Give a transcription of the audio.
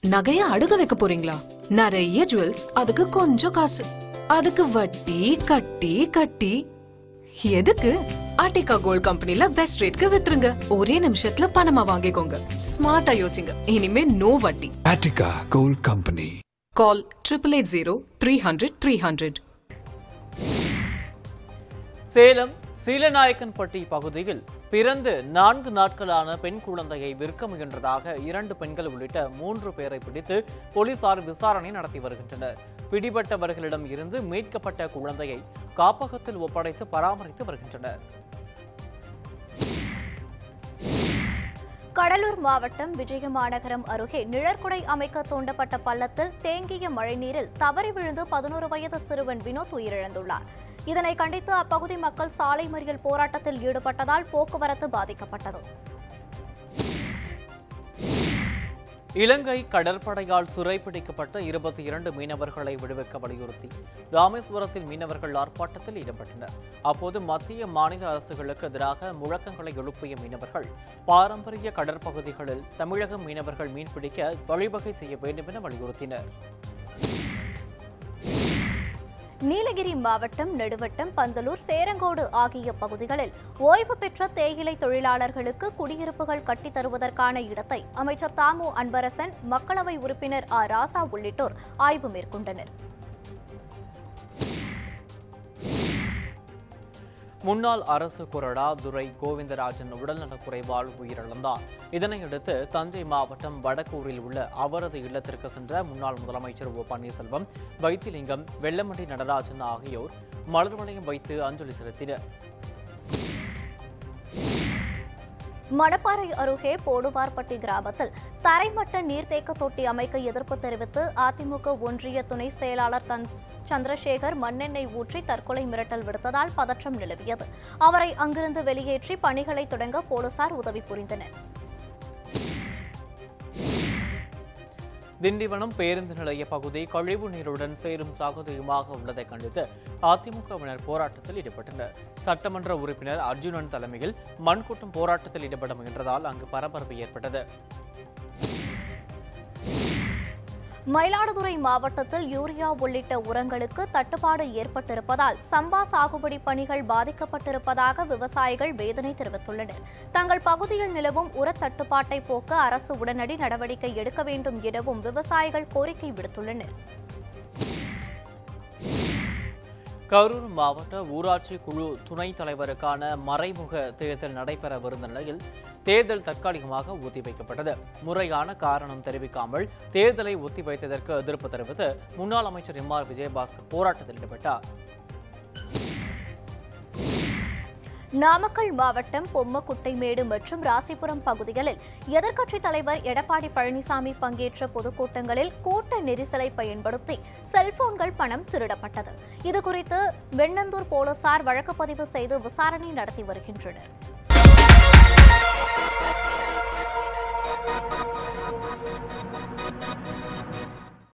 நகைய அடுக்க வைக்க போறீங்களா நிறைய ஜுவல்ஸ் அதுக்கு கொஞ்சம் காசு அதுக்கு வட்டி கட்டி கட்டி எதுக்கு ஆர்டிகா கோல்ட் கம்பெனில பெஸ்ட் ரேட்க்கு வித்துருங்க ஒரே நிமிஷத்துல பணமா வாங்கிக்கோங்க ஸ்மார்ட்டா யோசிங்க இனிமே நோ வட்டி Attica Gold Company. Call triple eight zero three hundred three hundred Salem Seelanaickenpatti பகுதியில் பிறந்து நான்கு நாட்களான பெண் குழந்தையை விற்க முயன்றதாக இரண்டு பெண்கள் உள்ளிட்ட மூன்று பேரை பிடித்து போலீசார் விசாரணை நடத்தி வருகின்றனர் பிடிபட்டவர்களிடம் இருந்து மீட்கப்பட்ட குழந்தையை காப்பகத்தில் ஒப்படைத்து பராமரித்து வருகின்றனர் கடலூர் மாவட்டம் விஜய மாநகரம் அருகே நிழற்குடை அமைக்க தோண்டப்பட்ட பள்ளத்தில் தேங்கிய மழைநீரில் தவறி விழுந்து பதினோரு வயது சிறுவன் வினோத் உயிரிழந்துள்ளார் இதனை கண்டித்து அப்பகுதி மக்கள் சாலை மறியல் போராட்டத்தில் ஈடுபட்டதால் போக்குவரத்து பாதிக்கப்பட்டது இலங்கை கடற்படையால் சிறைப்பிடிக்கப்பட்ட இருபத்தி இரண்டு மீனவர்களை விடுவிக்க வலியுறுத்தி ராமேஸ்வரத்தில் மீனவர்கள் ஆர்ப்பாட்டத்தில் ஈடுபட்டனர் அப்போது மத்திய மாநில அரசுகளுக்கு எதிராக முழக்கங்களை எழுப்பிய மீனவர்கள் பாரம்பரிய கடற்பகுதிகளில் தமிழக மீனவர்கள் மீன்பிடிக்க வழிவகை செய்ய வேண்டும் என வலியுறுத்தினர் நீலகிரி மாவட்டம் நெடுவட்டம் பந்தலூர் சேரங்கோடு ஆகிய பகுதிகளில் ஓய்வு பெற்ற தேயிலை தொழிலாளர்களுக்கு குடியிருப்புகள் கட்டித் தருவதற்கான இடத்தை அமைச்சர் தாமு அன்பரசன் மக்களவை உறுப்பினர் ஆ ராசா உள்ளிட்டோர் ஆய்வு மேற்கொண்டனர் முன்னாள் அரசு கொறடா துரை கோவிந்தராஜன் உடல்நலக் குறைவால் உயிரிழந்தார் இதனையடுத்து தஞ்சை மாவட்டம் வடக்கூரில் உள்ள அவரது இல்லத்திற்கு சென்ற முன்னாள் முதலமைச்சர் ஓ பன்னீர்செல்வம் வைத்திலிங்கம் வெள்ளமண்டி நடராஜன் ஆகியோர் மலர் வளையம் வைத்து அஞ்சலி செலுத்தினர் மணப்பாறை அருகே போடுவார்பட்டி கிராமத்தில் தரைமட்ட நீர்த்தேக்க தொட்டி அமைக்க எதிர்ப்பு தெரிவித்து அதிமுக ஒன்றிய துணை செயலாளர் தன் சந்திரசேகர் மண்ணெண்ணெய் ஊற்றி தற்கொலை மிரட்டல் விடுத்ததால் பதற்றம் நிலவியது அவரை அங்கிருந்து வெளியேற்றி பணிகளை தொடங்க போலீசார் உதவி புரிந்தனர் திண்டிவனம் பேருந்து நிலைய பகுதி கழிவு நீருடன் சேரும் சாகுதியுமாக உள்ளதை கண்டித்து அதிமுகவினர் போராட்டத்தில் ஈடுபட்டனர் சட்டமன்ற உறுப்பினர் அர்ஜுனன் தலைமையில் மண்கூட்டம் போராட்டத்தில் ஈடுபட முயன்றதால் அங்கு பரபரப்பு ஏற்பட்டது மயிலாடுதுறை மாவட்டத்தில் யூரியா உள்ளிட்ட உரங்களுக்கு தட்டுப்பாடு ஏற்பட்டிருப்பதால் சம்பா சாகுபடி பணிகள் பாதிக்கப்பட்டிருப்பதாக விவசாயிகள் வேதனை தெரிவித்துள்ளனர் தங்கள் பகுதியில் நிலவும் உர தட்டுப்பாட்டை போக்க அரசு உடனடி நடவடிக்கை எடுக்க வேண்டும் எனவும் விவசாயிகள் கோரிக்கை விடுத்துள்ளனர் கரூர் மாவட்ட ஊராட்சி குழு துணைத் தலைவருக்கான மறைமுக தேர்தல் நடைபெறவிருந்த நிலையில் தேர்தல் தற்காலிகமாக ஒத்திவைக்கப்பட்டது முறையான காரணம் தெரிவிக்காமல் தேர்தலை ஒத்திவைத்ததற்கு எதிர்ப்பு தெரிவித்து முன்னாள் அமைச்சர் எம் ஆர் விஜயபாஸ்கர் போராட்டத்தில் ஈடுபட்டார் நாமக்கல் மாவட்டம் பொம்மக்குட்டைமேடு மற்றும் ராசிபுரம் பகுதிகளில் எதிர்க்கட்சித் தலைவர் எடப்பாடி பழனிசாமி பங்கேற்ற பொதுக்கூட்டங்களில் கூட்ட நெரிசலை பயன்படுத்தி செல்போன்கள் பணம் திருடப்பட்டது இதுகுறித்து வெண்ணந்தூர் போலீசார் வழக்கு பதிவு செய்து விசாரணை நடத்தி வருகின்றனர்